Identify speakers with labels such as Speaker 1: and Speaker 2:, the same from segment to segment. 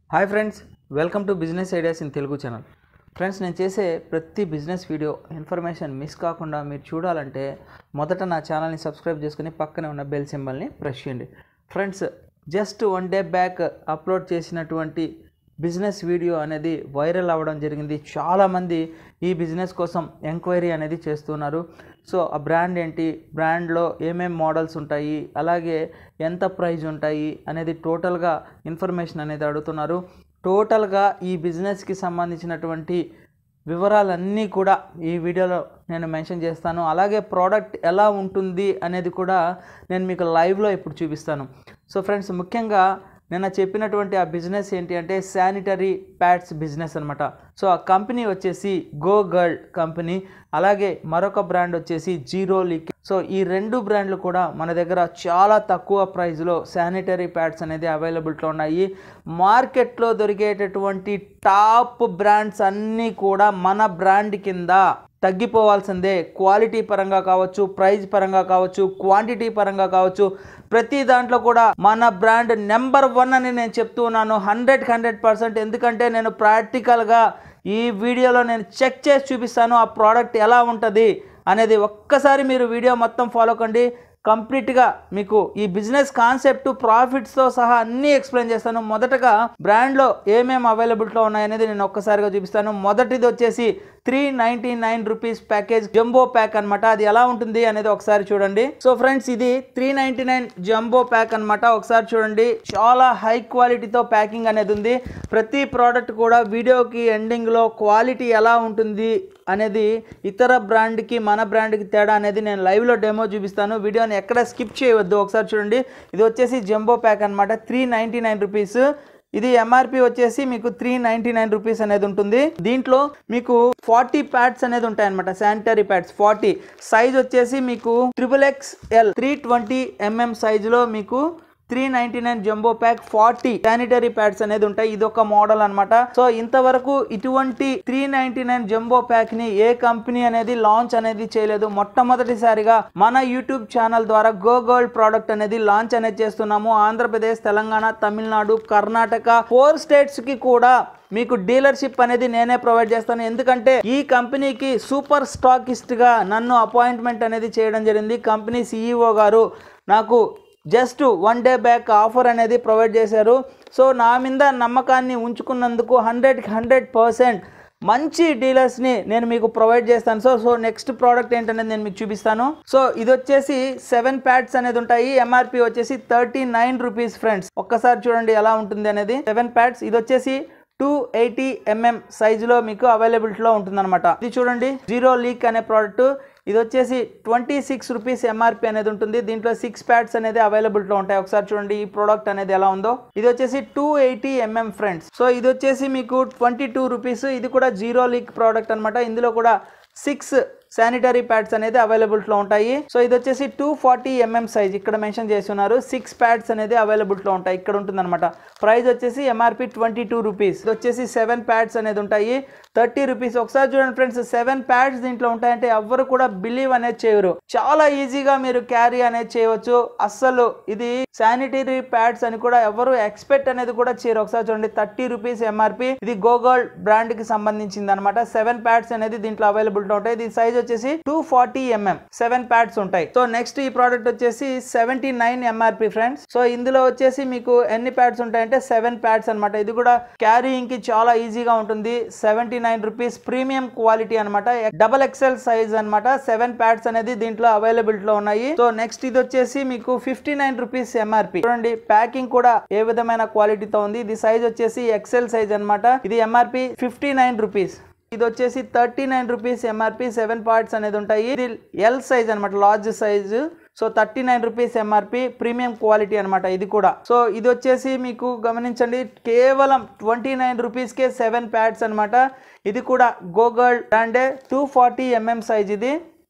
Speaker 1: hi friends welcome to business ideas in Telugu channel friends నేను చేసే ప్రతి బిజినెస్ వీడియో ఇన్ఫర్మేషన్ మిస్ కాకుండా మీరు చూడాలంటే మొదట నా ఛానల్ని సబ్స్క్రైబ్ చేసుకుని పక్కనే ఉన్న బెల్ సింబల్ని ప్రెస్ చేయండి friends just one day back upload చేసినటువంటి బిజినెస్ వీడియో అనేది వైరల్ అవ్వడం జరిగింది చాలామంది ఈ బిజినెస్ కోసం ఎంక్వైరీ అనేది చేస్తున్నారు సో ఆ బ్రాండ్ ఏంటి బ్రాండ్లో ఏమేం మోడల్స్ ఉంటాయి అలాగే ఎంత ప్రైజ్ ఉంటాయి అనేది టోటల్గా ఇన్ఫర్మేషన్ అనేది అడుగుతున్నారు టోటల్గా ఈ బిజినెస్కి సంబంధించినటువంటి వివరాలన్నీ కూడా ఈ వీడియోలో నేను మెన్షన్ చేస్తాను అలాగే ప్రోడక్ట్ ఎలా ఉంటుంది అనేది కూడా నేను మీకు లైవ్లో ఇప్పుడు చూపిస్తాను సో ఫ్రెండ్స్ ముఖ్యంగా నిన్న చెప్పినటువంటి ఆ బిజినెస్ ఏంటి అంటే శానిటరీ ప్యాడ్స్ బిజినెస్ అనమాట సో ఆ కంపెనీ వచ్చేసి గో గర్ల్ కంపెనీ అలాగే మరొక బ్రాండ్ వచ్చేసి జీరో లీక్ సో ఈ రెండు బ్రాండ్లు కూడా మన దగ్గర చాలా తక్కువ ప్రైస్లో శానిటరీ ప్యాడ్స్ అనేది అవైలబిలిటీలో ఉన్నాయి మార్కెట్లో దొరికేటటువంటి టాప్ బ్రాండ్స్ అన్నీ కూడా మన బ్రాండ్ కింద తగ్గిపోవాల్సిందే క్వాలిటీ పరంగా కావచ్చు ప్రైజ్ పరంగా కావచ్చు క్వాంటిటీ పరంగా కావచ్చు ప్రతి దాంట్లో కూడా మన బ్రాండ్ నెంబర్ వన్ అని నేను చెప్తూ ఉన్నాను హండ్రెడ్ హండ్రెడ్ పర్సెంట్ ఎందుకంటే నేను ప్రాక్టికల్గా ఈ వీడియోలో నేను చెక్ చేసి చూపిస్తాను ఆ ప్రోడక్ట్ ఎలా ఉంటుంది అనేది ఒక్కసారి మీరు వీడియో మొత్తం ఫాలో కండి కంప్లీట్గా మీకు ఈ బిజినెస్ కాన్సెప్ట్ ప్రాఫిట్స్తో సహా అన్నీ ఎక్స్ప్లెయిన్ చేస్తాను మొదటగా బ్రాండ్లో ఏమేమి అవైలబిలిటీలో ఉన్నాయనేది నేను ఒక్కసారిగా చూపిస్తాను మొదటిది వచ్చేసి three ninety nine rupees package jumbo pack అనమాట అది ఎలా ఉంటుంది అనేది ఒకసారి చూడండి సో ఫ్రెండ్స్ ఇది three ninety nine jumbo pack అనమాట ఒకసారి చూడండి చాలా హై క్వాలిటీతో ప్యాకింగ్ అనేది ఉంది ప్రతి ప్రోడక్ట్ కూడా వీడియోకి ఎండింగ్లో క్వాలిటీ ఎలా ఉంటుంది అనేది ఇతర బ్రాండ్కి మన బ్రాండ్కి తేడా అనేది నేను లైవ్లో డెమో చూపిస్తాను వీడియోని ఎక్కడ స్కిప్ చేయవద్దు ఒకసారి చూడండి ఇది వచ్చేసి జంబో ప్యాక్ అనమాట త్రీ నైంటీ నైన్ రూపీస్ ఇది ఎంఆర్పి వచ్చేసి మీకు త్రీ నైంటీ నైన్ రూపీస్ అనేది ఉంటుంది దీంట్లో మీకు ఫార్టీ ప్యాడ్స్ అనేది ఉంటాయి అనమాట శానిటరీ ప్యాడ్స్ ఫార్టీ సైజ్ వచ్చేసి మీకు triple X L three twenty MM సైజులో మీకు three ninety nine jumbo pack forty sanitary pads అనేది ఉంటాయి ఇది ఒక మోడల్ అనమాట సో ఇంతవరకు ఇటువంటి three ninety nine jumbo pack ని ఏ కంపెనీ అనేది లాంచ్ అనేది చేయలేదు మొట్టమొదటిసారిగా మన యూట్యూబ్ ఛానల్ ద్వారా గో గోల్డ్ ప్రోడక్ట్ అనేది లాంచ్ అనేది చేస్తున్నాము ఆంధ్రప్రదేశ్ తెలంగాణ తమిళనాడు కర్ణాటక ఫోర్ స్టేట్స్ కి కూడా మీకు డీలర్షిప్ అనేది నేనే ప్రొవైడ్ చేస్తాను ఎందుకంటే ఈ కంపెనీకి సూపర్ స్టాకిస్ట్ గా నన్ను అపాయింట్మెంట్ అనేది చేయడం జరిగింది కంపెనీ సిఇఓ గారు నాకు just one day back offer అనేది ప్రొవైడ్ చేశారు సో నా మీద నమ్మకాన్ని ఉంచుకున్నందుకు హండ్రెడ్ హండ్రెడ్ పర్సెంట్ మంచి డీలర్స్ని నేను మీకు ప్రొవైడ్ చేస్తాను సో సో నెక్స్ట్ ప్రోడక్ట్ ఏంటనేది నేను మీకు చూపిస్తాను సో ఇది వచ్చేసి సెవెన్ ప్యాడ్స్ అనేది ఉంటాయి ఎంఆర్పి వచ్చేసి థర్టీ నైన్ రూపీస్ ఫ్రెండ్స్ ఒక్కసారి చూడండి ఎలా ఉంటుంది అనేది సెవెన్ ప్యాడ్స్ ఇది వచ్చేసి టూ ఎయిటీ ఎంఎం సైజులో మీకు అవైలబిలిటీలో ఉంటుందన్నమాట ఇది చూడండి జీరో లీక్ అనే ప్రోడక్ట్ ఇది వచ్చేసి ట్వంటీ సిక్స్ రూపీస్ ఎంఆర్పి అనేది ఉంటుంది దీంట్లో సిక్స్ ప్యాడ్స్ అనేది అవైలబిలిటీలో ఉంటాయి ఒకసారి చూడండి ఈ ప్రోడక్ట్ అనేది ఎలా ఉందో ఇది వచ్చేసి two eighty MM friends so ఇది వచ్చేసి మీకు ట్వంటీ టూ రూపీస్ ఇది కూడా జీరో లీక్ ప్రోడక్ట్ అనమాట ఇందులో కూడా సిక్స్ శానిటరీ ప్యాడ్స్ అనేది అవైలబిలిటీలో ఉంటాయి సో ఇది వచ్చేసి టూ ఫార్టీ ఎంఎం సైజ్ ఇక్కడ మెన్షన్ చేసి ఉన్నారు సిక్స్ ప్యాడ్స్ అనేది అవైలబిలిటీలో ఉంటాయి ఇక్కడ ఉంటుంది అనమాట ప్రైస్ వచ్చేసి ఎంఆర్పి ట్వంటీ టూ రూపీస్ ఇది వచ్చేసి సెవెన్ ప్యాడ్స్ అనేది ఉంటాయి థర్టీ రూపీస్ ఒకసారి చూడండి ఫ్రెండ్స్ సెవెన్ ప్యాడ్స్ దీంట్లో ఉంటాయంటే ఎవ్వరు కూడా బిలీవ్ అనేది చేయరు చాలా ఈజీగా మీరు క్యారీ అనేది చేయవచ్చు అస్సలు ఇది శానిటరీ ప్యాడ్స్ అని కూడా ఎవరు ఎక్స్పెక్ట్ అనేది కూడా చేయరు ఒకసారి చూడండి థర్టీ రూపీస్ ఎంఆర్పి ఇది గోగోల్డ్ బ్రాండ్ కి సంబంధించింది అనమాట సెవెన్ ప్యాడ్స్ అనేది దీంట్లో అవైలబిలిటీ ఉంటాయి ఇది సైజ్ వచ్చేసి two forty MM seven pads ఉంటాయి సో నెక్స్ట్ ఈ ప్రోడక్ట్ వచ్చేసి seventy nine MRP friends so ఇందులో వచ్చేసి మీకు ఎన్ని ప్యాడ్స్ ఉంటాయంటే సెవెన్ ప్యాడ్స్ అనమాట ఇది కూడా క్యారీయింగ్ కి చాలా ఈజీగా ఉంటుంది seventy nine rupees premium quality అనమాట డబల్ ఎక్సెల్ సైజ్ అనమాట సెవెన్ ప్యాడ్స్ అనేది దీంట్లో అవైలబిలిటీ లో ఉన్నాయి సో నెక్స్ట్ ఇది వచ్చేసి మీకు ఫిఫ్టీ నైన్ రూపీస్ ఎంఆర్పి చూడండి ప్యాకింగ్ కూడా ఏ విధమైన క్వాలిటీతో ఉంది ఇది సైజ్ వచ్చేసి ఎక్సెల్ సైజ్ అనమాట ఇది ఎంఆర్పి ఫిఫ్టీ నైన్ రూపీస్ ఇది వచ్చేసి thirty nine rupees MRP seven parts అనేది ఉంటాయి ఇది ఎల్ సైజ్ అనమాట large size so thirty nine rupees MRP premium quality అనమాట ఇది కూడా సో ఇది వచ్చేసి మీకు గమనించండి కేవలం ట్వంటీ నైన్ రూపీస్కే సెవెన్ ప్యాడ్స్ అనమాట ఇది కూడా గోగల్ బ్రాండే టూ ఫార్టీ ఎంఎం సైజ్ ఇది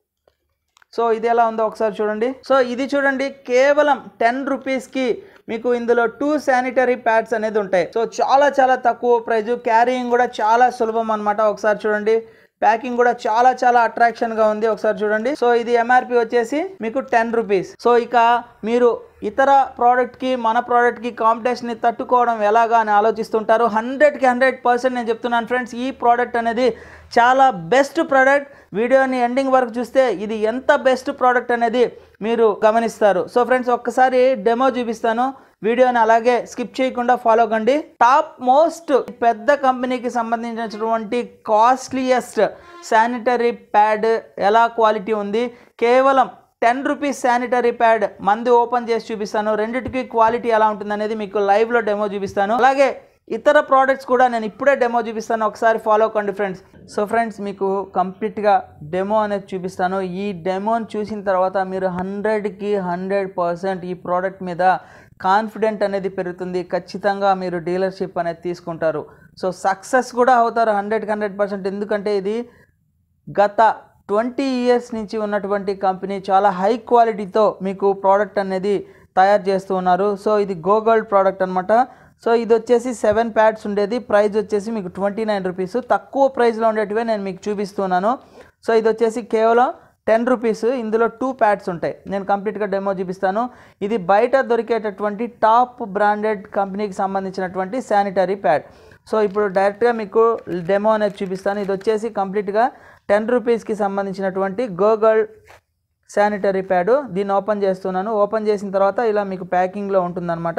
Speaker 1: సో ఇది ఎలా ఉందో ఒకసారి చూడండి సో ఇది చూడండి కేవలం టెన్ రూపీస్కి మీకు ఇందులో టూ శానిటరీ ప్యాడ్స్ అనేది ఉంటాయి సో చాలా చాలా తక్కువ ప్రైజ్ క్యారీయింగ్ కూడా చాలా సులభం అనమాట ఒకసారి చూడండి ప్యాకింగ్ కూడా చాలా చాలా అట్రాక్షన్ గా ఉంది ఒకసారి చూడండి సో ఇది ఎంఆర్పి వచ్చేసి మీకు టెన్ రూపీస్ సో ఇక మీరు ఇతర ప్రోడక్ట్ కి మన ప్రోడక్ట్ కి కాంపిటీషన్ ని తట్టుకోవడం ఎలాగా అని ఆలోచిస్తుంటారు హండ్రెడ్ కి హండ్రెడ్ పర్సెంట్ నేను చెప్తున్నాను ఫ్రెండ్స్ ఈ ప్రోడక్ట్ అనేది చాలా బెస్ట్ ప్రోడక్ట్ వీడియోని ఎండింగ్ వరకు చూస్తే ఇది ఎంత బెస్ట్ ప్రోడక్ట్ అనేది మీరు గమనిస్తారు సో ఫ్రెండ్స్ ఒక్కసారి డెమో చూపిస్తాను వీడియోని అలాగే స్కిప్ చేయకుండా ఫాలో కండి టాప్ మోస్ట్ పెద్ద కంపెనీకి సంబంధించినటువంటి కాస్ట్లీయెస్ట్ శానిటరీ ప్యాడ్ ఎలా క్వాలిటీ ఉంది కేవలం టెన్ రూపీస్ శానిటరీ ప్యాడ్ మంది ఓపెన్ చేసి చూపిస్తాను రెండిటికి క్వాలిటీ ఎలా ఉంటుంది అనేది మీకు లైవ్లో డెమో చూపిస్తాను అలాగే ఇతర ప్రోడక్ట్స్ కూడా నేను ఇప్పుడే డెమో చూపిస్తాను ఒకసారి ఫాలో కండి ఫ్రెండ్స్ సో ఫ్రెండ్స్ మీకు కంప్లీట్గా డెమో అనేది చూపిస్తాను ఈ డెమోని చూసిన తర్వాత మీరు హండ్రెడ్కి హండ్రెడ్ పర్సెంట్ ఈ ప్రోడక్ట్ మీద కాన్ఫిడెంట్ అనేది పెరుగుతుంది ఖచ్చితంగా మీరు డీలర్షిప్ అనేది తీసుకుంటారు సో సక్సెస్ కూడా అవుతారు హండ్రెడ్కి హండ్రెడ్ పర్సెంట్ ఎందుకంటే ఇది గత ట్వంటీ ఇయర్స్ నుంచి ఉన్నటువంటి కంపెనీ చాలా హై క్వాలిటీతో మీకు ప్రోడక్ట్ అనేది తయారు చేస్తూ ఉన్నారు సో ఇది గోగోల్డ్ ప్రోడక్ట్ అనమాట సో ఇది వచ్చేసి సెవెన్ ప్యాడ్స్ ఉండేది ప్రైస్ వచ్చేసి మీకు ట్వంటీ నైన్ రూపీస్ తక్కువ ప్రైస్లో ఉండేటివే నేను మీకు చూపిస్తున్నాను సో ఇది వచ్చేసి కేవలం టెన్ రూపీస్ ఇందులో టూ ప్యాడ్స్ ఉంటాయి నేను కంప్లీట్గా డెమో చూపిస్తాను ఇది బయట దొరికేటటువంటి టాప్ బ్రాండెడ్ కంపెనీకి సంబంధించినటువంటి శానిటరీ ప్యాడ్ సో ఇప్పుడు డైరెక్ట్గా మీకు డెమో అనేది చూపిస్తాను ఇది వచ్చేసి కంప్లీట్గా టెన్ రూపీస్కి సంబంధించినటువంటి గోగల్ శానిటరీ ప్యాడ్ దీన్ని ఓపెన్ చేస్తున్నాను ఓపెన్ చేసిన తర్వాత ఇలా మీకు ప్యాకింగ్లో ఉంటుందన్నమాట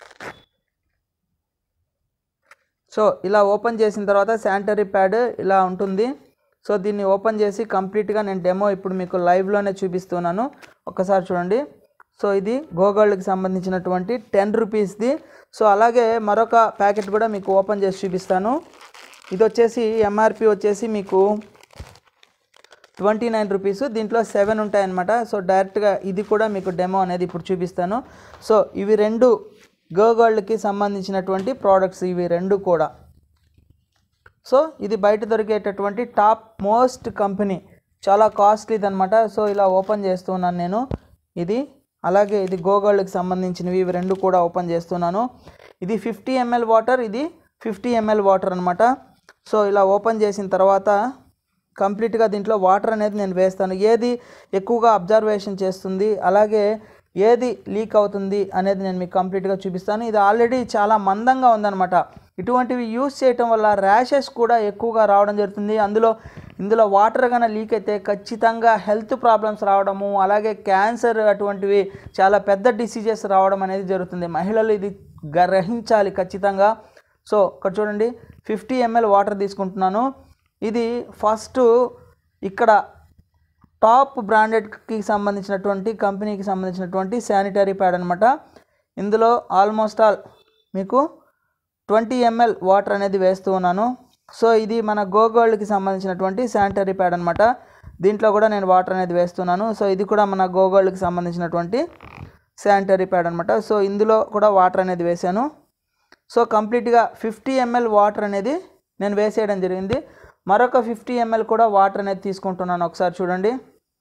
Speaker 1: సో ఇలా ఓపెన్ చేసిన తర్వాత శానిటరీ ప్యాడ్ ఇలా ఉంటుంది సో దీన్ని ఓపెన్ చేసి కంప్లీట్గా నేను డెమో ఇప్పుడు మీకు లైవ్లోనే చూపిస్తున్నాను ఒక్కసారి చూడండి సో ఇది గోగోల్డ్కి సంబంధించినటువంటి టెన్ రూపీస్ది సో అలాగే మరొక ప్యాకెట్ కూడా మీకు ఓపెన్ చేసి చూపిస్తాను ఇది వచ్చేసి ఎంఆర్పి వచ్చేసి మీకు ట్వంటీ నైన్ రూపీస్ దీంట్లో సెవెన్ ఉంటాయన్నమాట సో డైరెక్ట్గా ఇది కూడా మీకు డెమో అనేది ఇప్పుడు చూపిస్తాను సో ఇవి రెండు గోగోల్డ్కి సంబంధించినటువంటి ప్రోడక్ట్స్ ఇవి రెండు కూడా సో ఇది బయట దొరికేటటువంటి టాప్ మోస్ట్ కంపెనీ చాలా కాస్ట్లీది అనమాట సో ఇలా ఓపెన్ చేస్తున్నాను నేను ఇది అలాగే ఇది గోగోల్డ్కి సంబంధించినవి ఇవి రెండు కూడా ఓపెన్ చేస్తున్నాను ఇది ఫిఫ్టీ ఎంఎల్ వాటర్ ఇది ఫిఫ్టీ ఎంఎల్ వాటర్ అనమాట సో ఇలా ఓపెన్ చేసిన తర్వాత కంప్లీట్గా దీంట్లో వాటర్ అనేది నేను వేస్తాను ఏది ఎక్కువగా అబ్జర్వేషన్ చేస్తుంది అలాగే ఏది లీక్ అవుతుంది అనేది నేను మీకు కంప్లీట్గా చూపిస్తాను ఇది ఆల్రెడీ చాలా మందంగా ఉందన్నమాట ఇటువంటివి యూస్ చేయటం వల్ల ర్యాషెస్ కూడా ఎక్కువగా రావడం జరుగుతుంది అందులో ఇందులో వాటర్ కన్నా లీక్ అయితే ఖచ్చితంగా హెల్త్ ప్రాబ్లమ్స్ రావడము అలాగే క్యాన్సర్ అటువంటివి చాలా పెద్ద డిసీజెస్ రావడం అనేది జరుగుతుంది మహిళలు ఇది గ్రహించాలి ఖచ్చితంగా సో ఇక్కడ చూడండి ఫిఫ్టీ ఎంఎల్ వాటర్ తీసుకుంటున్నాను ఇది ఫస్ట్ ఇక్కడ టాప్ బ్రాండెడ్కి సంబంధించినటువంటి కంపెనీకి సంబంధించినటువంటి శానిటరీ ప్యాడ్ అనమాట ఇందులో ఆల్మోస్ట్ ఆల్ మీకు ట్వంటీ ఎంఎల్ వాటర్ అనేది వేస్తూ ఉన్నాను సో ఇది మన గోగోల్డ్కి సంబంధించినటువంటి శానిటరీ ప్యాడ్ అనమాట దీంట్లో కూడా నేను వాటర్ అనేది వేస్తున్నాను సో ఇది కూడా మన గోగోల్డ్కి సంబంధించినటువంటి శానిటరీ ప్యాడ్ అనమాట సో ఇందులో కూడా వాటర్ అనేది వేసాను సో కంప్లీట్గా ఫిఫ్టీ ఎంఎల్ వాటర్ అనేది నేను వేసేయడం జరిగింది మరొక ఫిఫ్టీ ఎంఎల్ కూడా వాటర్ అనేది తీసుకుంటున్నాను ఒకసారి చూడండి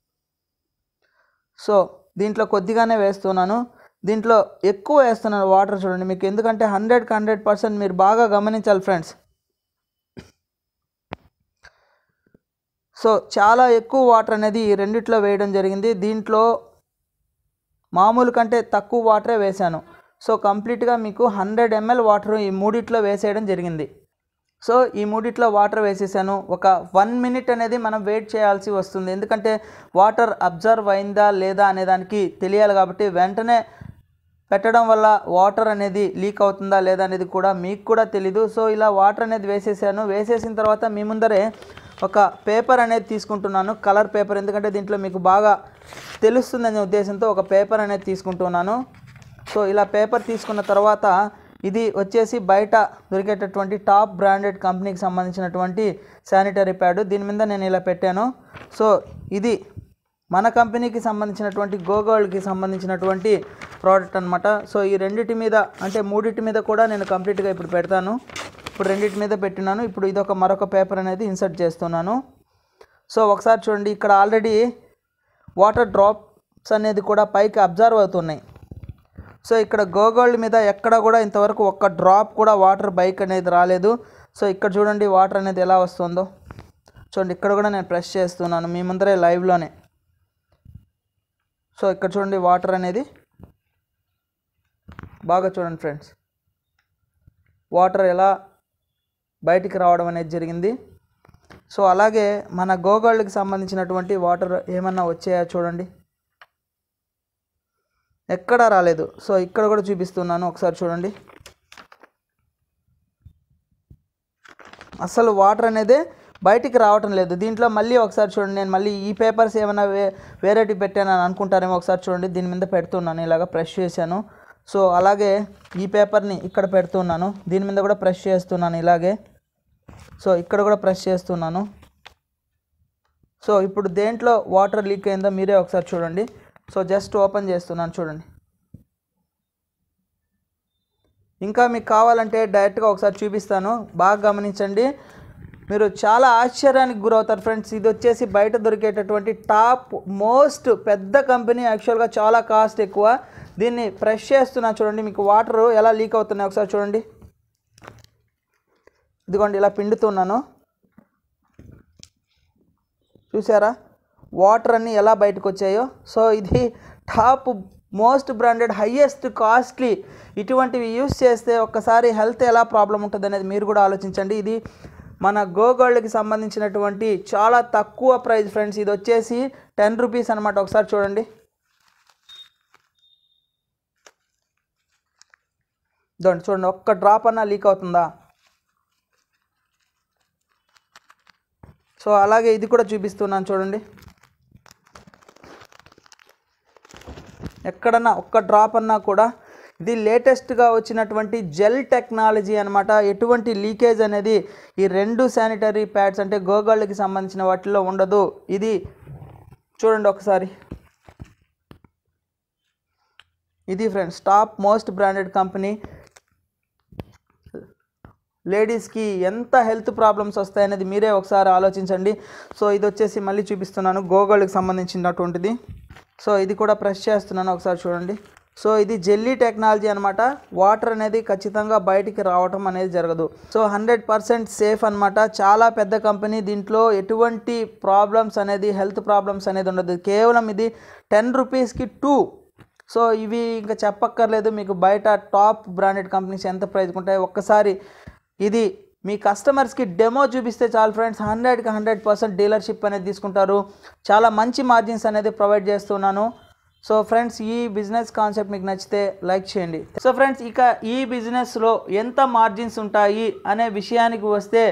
Speaker 1: సో దీంట్లో కొద్దిగానే వేస్తున్నాను దీంట్లో ఎక్కువ వేస్తున్నాను వాటర్ చూడండి మీకు ఎందుకంటే హండ్రెడ్కి హండ్రెడ్ పర్సెంట్ మీరు బాగా గమనించాలి ఫ్రెండ్స్ సో చాలా ఎక్కువ వాటర్ అనేది ఈ రెండిట్లో వేయడం జరిగింది దీంట్లో మామూలు కంటే తక్కువ వాటరే వేశాను సో కంప్లీట్గా మీకు హండ్రెడ్ ఎంఎల్ వాటర్ ఈ మూడిట్లో వేసేయడం జరిగింది సో ఈ మూడిట్లో వాటర్ వేసేసాను ఒక వన్ మినిట్ అనేది మనం వెయిట్ చేయాల్సి వస్తుంది ఎందుకంటే వాటర్ అబ్జర్వ్ అయిందా లేదా అనే దానికి తెలియాలి కాబట్టి వెంటనే పెట్టడం వల్ల వాటర్ అనేది లీక్ అవుతుందా లేదా అనేది కూడా మీకు కూడా తెలీదు సో ఇలా వాటర్ అనేది వేసేసాను వేసేసిన తర్వాత మీ ముందరే ఒక పేపర్ అనేది తీసుకుంటున్నాను కలర్ పేపర్ ఎందుకంటే దీంట్లో మీకు బాగా తెలుస్తుందనే ఉద్దేశంతో ఒక పేపర్ అనేది తీసుకుంటున్నాను సో ఇలా పేపర్ తీసుకున్న తర్వాత ఇది వచ్చేసి బయట దొరికేటటువంటి టాప్ బ్రాండెడ్ కంపెనీకి సంబంధించినటువంటి శానిటరీ ప్యాడ్ దీని మీద నేను ఇలా పెట్టాను సో ఇది మన కంపెనీకి సంబంధించినటువంటి గోగోల్డ్కి సంబంధించినటువంటి ప్రోడక్ట్ అనమాట సో ఈ రెండిటి మీద అంటే మూడిటి మీద కూడా నేను కంప్లీట్గా ఇప్పుడు పెడతాను ఇప్పుడు రెండిటి మీద పెట్టినాను ఇప్పుడు ఇది ఒక మరొక పేపర్ అనేది ఇన్సర్ట్ చేస్తున్నాను సో ఒకసారి చూడండి ఇక్కడ ఆల్రెడీ వాటర్ డ్రాప్స్ అనేది కూడా పైకి అబ్జర్వ్ అవుతున్నాయి సో ఇక్కడ గోగోల్డ్ మీద ఎక్కడ కూడా ఇంతవరకు ఒక్క డ్రాప్ కూడా వాటర్ బైక్ అనేది రాలేదు సో ఇక్కడ చూడండి వాటర్ అనేది ఎలా వస్తుందో చూడండి ఇక్కడ కూడా నేను ప్రెస్ చేస్తున్నాను మీ ముందరే లైవ్లోనే సో ఇక్కడ చూడండి వాటర్ అనేది బాగా చూడండి ఫ్రెండ్స్ వాటర్ ఎలా బయటికి రావడం అనేది జరిగింది సో అలాగే మన గోగోల్డ్కి సంబంధించినటువంటి వాటర్ ఏమన్నా వచ్చాయా చూడండి ఎక్కడా రాలేదు సో ఇక్కడ కూడా చూపిస్తున్నాను ఒకసారి చూడండి అసలు వాటర్ అనేది బయటికి రావటం లేదు దీంట్లో మళ్ళీ ఒకసారి చూడండి నేను మళ్ళీ ఈ పేపర్స్ ఏమైనా వే వేరేటి పెట్టాను అని అనుకుంటారేమో ఒకసారి చూడండి దీని మీద పెడుతున్నాను ఇలాగ ప్రెస్ చేశాను సో అలాగే ఈ పేపర్ని ఇక్కడ పెడుతున్నాను దీని మీద కూడా ప్రెస్ చేస్తున్నాను ఇలాగే సో ఇక్కడ కూడా ప్రెస్ చేస్తున్నాను సో ఇప్పుడు దేంట్లో వాటర్ లీక్ అయిందో మీరే ఒకసారి చూడండి సో జస్ట్ ఓపెన్ చేస్తున్నాను చూడండి ఇంకా మీకు కావాలంటే డైరెక్ట్గా ఒకసారి చూపిస్తాను బాగా గమనించండి మీరు చాలా ఆశ్చర్యానికి గురవుతారు ఫ్రెండ్స్ ఇది వచ్చేసి బయట దొరికేటటువంటి టాప్ మోస్ట్ పెద్ద కంపెనీ యాక్చువల్గా చాలా కాస్ట్ ఎక్కువ దీన్ని ప్రెష్ చేస్తున్నా చూడండి మీకు వాటర్ ఎలా లీక్ అవుతున్నాయి ఒకసారి చూడండి ఇదిగోండి ఇలా పిండుతున్నాను చూసారా వాటర్ అన్నీ ఎలా బయటకు వచ్చాయో సో ఇది top most branded highest costly ఇటువంటివి యూస్ చేస్తే ఒక్కసారి హెల్త్ ఎలా ప్రాబ్లం ఉంటుంది అనేది మీరు కూడా ఆలోచించండి ఇది మన గోగోల్డ్కి సంబంధించినటువంటి చాలా తక్కువ ప్రైస్ ఫ్రెండ్స్ ఇది వచ్చేసి టెన్ రూపీస్ అనమాట ఒకసారి చూడండి చూడండి చూడండి ఒక్క డ్రాప్ అన్నా లీక్ అవుతుందా సో అలాగే ఇది కూడా చూపిస్తున్నాను చూడండి ఎక్కడన్నా ఒక్క డ్రాప్ అన్నా కూడా ఇది లేటెస్ట్గా వచ్చినటువంటి జెల్ టెక్నాలజీ అనమాట ఎటువంటి లీకేజ్ అనేది ఈ రెండు శానిటరీ ప్యాడ్స్ అంటే గోగళ్ళకి సంబంధించిన వాటిల్లో ఉండదు ఇది చూడండి ఒకసారి ఇది friends top most branded company లేడీస్కి ఎంత హెల్త్ ప్రాబ్లమ్స్ వస్తాయనేది మీరే ఒకసారి ఆలోచించండి సో ఇది వచ్చేసి మళ్ళీ చూపిస్తున్నాను గోగోళ్ళకి సంబంధించినటువంటిది సో ఇది కూడా ప్రెస్ చేస్తున్నాను ఒకసారి చూడండి సో ఇది జెల్లీ టెక్నాలజీ అనమాట వాటర్ అనేది ఖచ్చితంగా బయటికి రావటం అనేది జరగదు సో హండ్రెడ్ పర్సెంట్ సేఫ్ అనమాట చాలా పెద్ద కంపెనీ దీంట్లో ఎటువంటి ప్రాబ్లమ్స్ అనేది హెల్త్ ప్రాబ్లమ్స్ అనేది ఉండదు కేవలం ఇది టెన్ రూపీస్కి టూ సో ఇవి ఇంకా చెప్పక్కర్లేదు మీకు బయట టాప్ బ్రాండెడ్ కంపెనీస్ ఎంత ప్రైస్ ఉంటాయి ఒక్కసారి ఇది మీ కస్టమర్స్కి డెమో చూపిస్తే చాలు ఫ్రెండ్స్ హండ్రెడ్కి హండ్రెడ్ పర్సెంట్ డీలర్షిప్ అనేది తీసుకుంటారు చాలా మంచి మార్జిన్స్ అనేది ప్రొవైడ్ చేస్తున్నాను సో ఫ్రెండ్స్ ఈ బిజినెస్ కాన్సెప్ట్ మీకు నచ్చితే లైక్ చేయండి సో ఫ్రెండ్స్ ఇక ఈ బిజినెస్లో ఎంత మార్జిన్స్ ఉంటాయి అనే విషయానికి వస్తే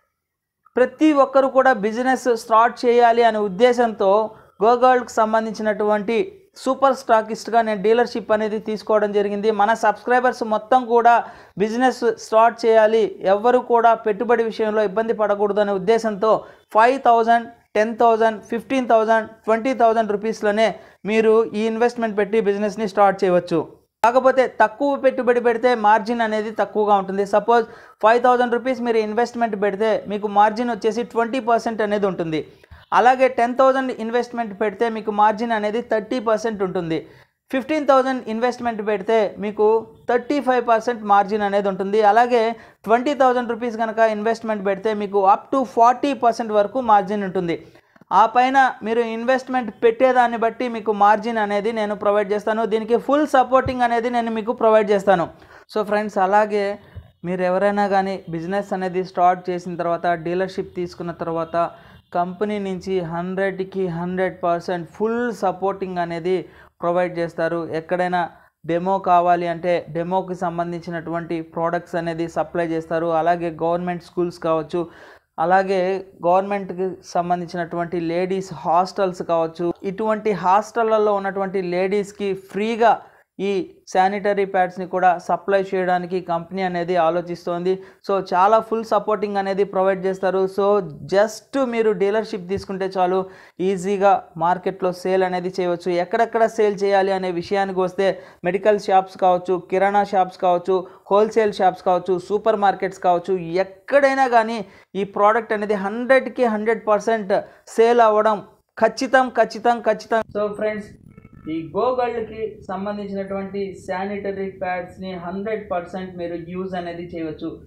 Speaker 1: ప్రతి ఒక్కరు కూడా బిజినెస్ స్టార్ట్ చేయాలి అనే ఉద్దేశంతో గోగోల్డ్కి సంబంధించినటువంటి సూపర్ స్టాకిస్ట్గా నేను డీలర్షిప్ అనేది తీసుకోవడం జరిగింది మన సబ్స్క్రైబర్స్ మొత్తం కూడా బిజినెస్ స్టార్ట్ చేయాలి ఎవ్వరు కూడా పెట్టుబడి విషయంలో ఇబ్బంది పడకూడదు అనే ఉద్దేశంతో five thousand ten thousand fifteen thousand twenty thousand రూపీస్లోనే మీరు ఈ ఇన్వెస్ట్మెంట్ పెట్టి బిజినెస్ని స్టార్ట్ చేయవచ్చు కాకపోతే తక్కువ పెట్టుబడి పెడితే మార్జిన్ అనేది తక్కువగా ఉంటుంది సపోజ్ ఫైవ్ థౌజండ్ రూపీస్ మీరు ఇన్వెస్ట్మెంట్ పెడితే మీకు మార్జిన్ వచ్చేసి ట్వంటీ పర్సెంట్ అనేది ఉంటుంది అలాగే టెన్ థౌజండ్ ఇన్వెస్ట్మెంట్ పెడితే మీకు మార్జిన్ అనేది థర్టీ పర్సెంట్ ఉంటుంది ఫిఫ్టీన్ థౌజండ్ ఇన్వెస్ట్మెంట్ పెడితే మీకు థర్టీ ఫైవ్ పర్సెంట్ మార్జిన్ అనేది ఉంటుంది అలాగే ట్వంటీ థౌజండ్ రూపీస్ కనుక ఇన్వెస్ట్మెంట్ పెడితే మీకు అప్ టు ఫార్టీ పర్సెంట్ వరకు మార్జిన్ ఉంటుంది ఆ పైన మీరు ఇన్వెస్ట్మెంట్ పెట్టేదాన్ని బట్టి మీకు మార్జిన్ అనేది నేను ప్రొవైడ్ చేస్తాను దీనికి ఫుల్ సపోర్టింగ్ అనేది నేను మీకు ప్రొవైడ్ చేస్తాను సో ఫ్రెండ్స్ అలాగే మీరు ఎవరైనా కానీ బిజినెస్ అనేది స్టార్ట్ చేసిన తర్వాత డీలర్షిప్ తీసుకున్న తర్వాత కంపెనీ నుంచి హండ్రెడ్కి హండ్రెడ్ పర్సెంట్ ఫుల్ సపోర్టింగ్ అనేది ప్రొవైడ్ చేస్తారు ఎక్కడైనా డెమో కావాలి అంటే డెమోకి సంబంధించినటువంటి ప్రోడక్ట్స్ అనేది సప్లై చేస్తారు అలాగే గవర్నమెంట్ స్కూల్స్ కావచ్చు అలాగే గవర్నమెంట్కి సంబంధించినటువంటి లేడీస్ హాస్టల్స్ కావచ్చు ఇటువంటి హాస్టళ్లలో ఉన్నటువంటి లేడీస్కి ఫ్రీగా ఈ శానిటరీ ప్యాడ్స్ని కూడా సప్లై చేయడానికి కంపెనీ అనేది ఆలోచిస్తోంది సో చాలా ఫుల్ సపోర్టింగ్ అనేది ప్రొవైడ్ చేస్తారు సో జస్ట్ మీరు డీలర్షిప్ తీసుకుంటే చాలు ఈజీగా మార్కెట్లో సేల్ అనేది చేయవచ్చు ఎక్కడెక్కడ సేల్ చేయాలి అనే విషయానికి వస్తే మెడికల్ షాప్స్ కావచ్చు కిరాణా షాప్స్ కావచ్చు హోల్సేల్ షాప్స్ కావచ్చు సూపర్ మార్కెట్స్ కావచ్చు ఎక్కడైనా కానీ ఈ ప్రోడక్ట్ అనేది హండ్రెడ్కి హండ్రెడ్ పర్సెంట్ సేల్ అవ్వడం ఖచ్చితం ఖచ్చితం ఖచ్చితం సో ఫ్రెండ్స్ ఈ గోగల్డ్కి సంబంధించినటువంటి శానిటరీ ప్యాడ్స్ని హండ్రెడ్ పర్సెంట్ మీరు యూజ్ అనేది చేయవచ్చు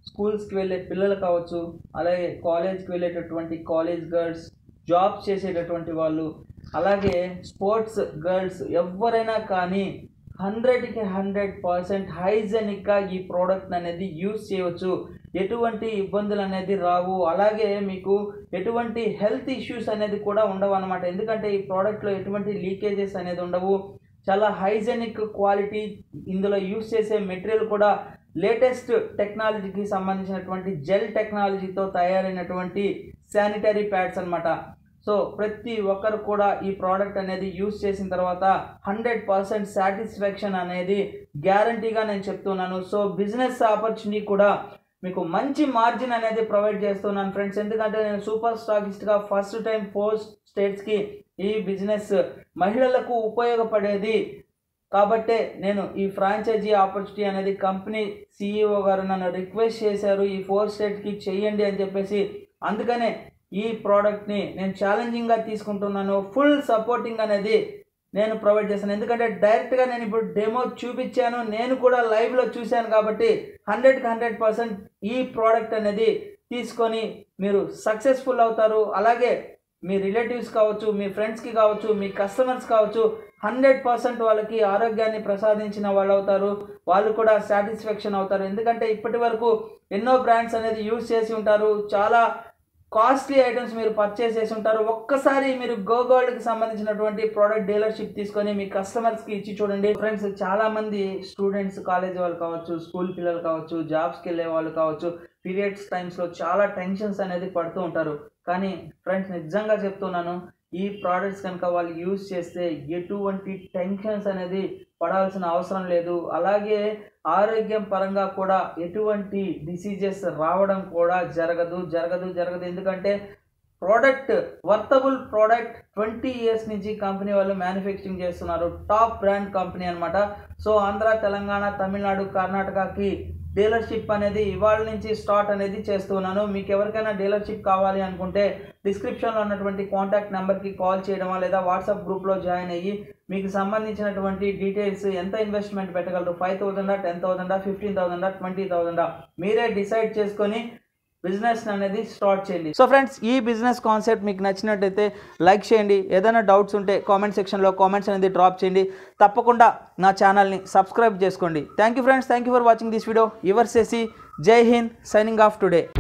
Speaker 1: స్కూల్స్కి వెళ్ళే పిల్లలు కావచ్చు అలాగే కాలేజ్కి వెళ్ళేటటువంటి కాలేజ్ గర్ల్స్ జాబ్స్ చేసేటటువంటి వాళ్ళు అలాగే స్పోర్ట్స్ గర్ల్స్ ఎవరైనా కానీ హండ్రెడ్కి హండ్రెడ్ పర్సెంట్ హైజెనిక్గా ఈ ప్రోడక్ట్ అనేది యూస్ చేయవచ్చు ఎటువంటి ఇబ్బందులు అనేది రావు అలాగే మీకు ఎటువంటి హెల్త్ ఇష్యూస్ అనేది కూడా ఉండవు అనమాట ఎందుకంటే ఈ ప్రోడక్ట్లో ఎటువంటి లీకేజెస్ అనేది ఉండవు చాలా హైజెనిక్ క్వాలిటీ ఇందులో యూస్ చేసే మెటీరియల్ కూడా లేటెస్ట్ టెక్నాలజీకి సంబంధించినటువంటి జెల్ టెక్నాలజీతో తయారైనటువంటి శానిటరీ ప్యాడ్స్ అన్నమాట సో ప్రతి ఒక్కరు కూడా ఈ ప్రోడక్ట్ అనేది యూస్ చేసిన తర్వాత హండ్రెడ్ పర్సెంట్ సాటిస్ఫాక్షన్ అనేది గ్యారంటీగా నేను చెప్తున్నాను సో బిజినెస్ ఆపర్చునిటీ కూడా మీకు మంచి మార్జిన్ అనేది ప్రొవైడ్ చేస్తున్నాను ఫ్రెండ్స్ ఎందుకంటే నేను సూపర్ స్టాకిస్ట్గా ఫస్ట్ టైం ఫోర్ స్టేట్స్కి ఈ బిజినెస్ మహిళలకు ఉపయోగపడేది కాబట్టే నేను ఈ ఫ్రాంచైజీ ఆపర్చునిటీ అనేది కంపెనీ సీఈఓ గారు నన్ను రిక్వెస్ట్ చేశారు ఈ ఫోర్ స్టేట్కి చెయ్యండి అని చెప్పేసి అందుకనే ఈ ప్రోడక్ట్ని నేను ఛాలెంజింగ్గా తీసుకుంటున్నాను ఫుల్ సపోర్టింగ్ అనేది నేను ప్రొవైడ్ చేశాను ఎందుకంటే డైరెక్ట్గా నేను ఇప్పుడు డెమో చూపించాను నేను కూడా లైవ్లో చూశాను కాబట్టి హండ్రెడ్కి హండ్రెడ్ పర్సెంట్ ఈ ప్రోడక్ట్ అనేది తీసుకొని మీరు సక్సెస్ఫుల్ అవుతారు అలాగే మీ రిలేటివ్స్ కావచ్చు మీ ఫ్రెండ్స్కి కావచ్చు మీ కస్టమర్స్ కావచ్చు హండ్రెడ్ పర్సెంట్ వాళ్ళకి ఆరోగ్యాన్ని ప్రసాదించిన వాళ్ళు అవుతారు వాళ్ళు కూడా సాటిస్ఫాక్షన్ అవుతారు ఎందుకంటే ఇప్పటి వరకు ఎన్నో బ్రాండ్స్ అనేది యూజ్ చేసి ఉంటారు చాలా కాస్ట్లీ ఐటమ్స్ మీరు పర్చేస్ చేసి ఉంటారు ఒక్కసారి మీరు గో గోల్డ్కి సంబంధించినటువంటి ప్రోడక్ట్ డీలర్షిప్ తీసుకొని మీ కస్టమర్స్కి ఇచ్చి చూడండి ఫ్రెండ్స్ చాలా మంది స్టూడెంట్స్ కాలేజ్ వాళ్ళు కావచ్చు స్కూల్ పిల్లలు కావచ్చు జాబ్స్కి వెళ్ళే వాళ్ళు కావచ్చు పీరియడ్స్ టైమ్స్లో చాలా టెన్షన్స్ అనేది పడుతూ ఉంటారు కానీ ఫ్రెండ్స్ నిజంగా చెప్తున్నాను ఈ ప్రోడక్ట్స్ కనుక వాళ్ళు యూజ్ చేస్తే ఎటువంటి టెన్షన్స్ అనేది పడాల్సిన అవసరం లేదు అలాగే ఆరోగ్యం పరంగా కూడా ఎటువంటి డిసీజెస్ రావడం కూడా జరగదు జరగదు జరగదు ఎందుకంటే product worthable product twenty years నుంచి కంపెనీ వాళ్ళు మ్యానుఫ్యాక్చరింగ్ చేస్తున్నారు టాప్ బ్రాండ్ కంపెనీ అనమాట సో ఆంధ్ర తెలంగాణ తమిళనాడు కర్ణాటకకి డీలర్షిప్ అనేది ఇవాళ నుంచి స్టార్ట్ అనేది చేస్తున్నాను మీకు ఎవరికైనా డీలర్షిప్ కావాలి అనుకుంటే డిస్క్రిప్షన్లో ఉన్నటువంటి కాంటాక్ట్ నెంబర్కి కాల్ చేయడమా లేదా వాట్సాప్ గ్రూప్లో జాయిన్ అయ్యి మీకు సంబంధించినటువంటి డీటెయిల్స్ ఎంత ఇన్వెస్ట్మెంట్ పెట్టగలరు ఫైవ్ థౌసండా టెన్ థౌసండా ఫిఫ్టీన్ థౌసండా ట్వంటీ థౌసండా మీరే డిసైడ్ చేసుకొని బిజినెస్ అనేది స్టార్ట్ చేయండి సో ఫ్రెండ్స్ ఈ బిజినెస్ కాన్సెప్ట్ మీకు నచ్చినట్టయితే లైక్ చేయండి ఏదైనా డౌట్స్ ఉంటే కామెంట్ సెక్షన్లో కామెంట్స్ అనేది డ్రాప్ చేయండి తప్పకుండా నా ఛానల్ని సబ్స్క్రైబ్ చేసుకోండి thank you friends thank you for watching this video your సేసి జై హింద్ సైనింగ్ ఆఫ్ టుడే